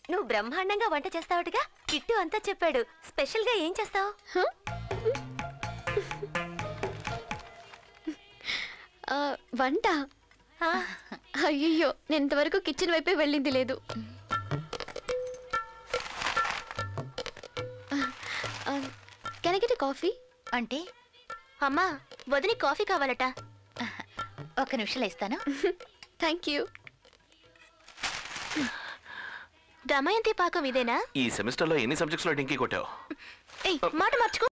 నువ్వు బ్రహ్మాండంగా వంట చేస్తావుగా కిట్టు అంతా చెప్పాడు స్పెషల్ గా ఏం చేస్తావు ఆ, వంట అయ్యయ్యో నేను ఇంతవరకు కిచెన్ వైపే వెళ్ళింది లేదు కెనగిటి కాఫీ అంటే అమ్మా వదిని కాఫీ కావాలట ఒక నిమిషంలో ఇస్తాను థ్యాంక్ యూ దమయంతి పాకం ఇదేనా ఈ సెమిస్టర్లో ఎన్ని సబ్జెక్ట్స్లో డింకీ కొట్టావు ఏయ్ మాట మార్చుకో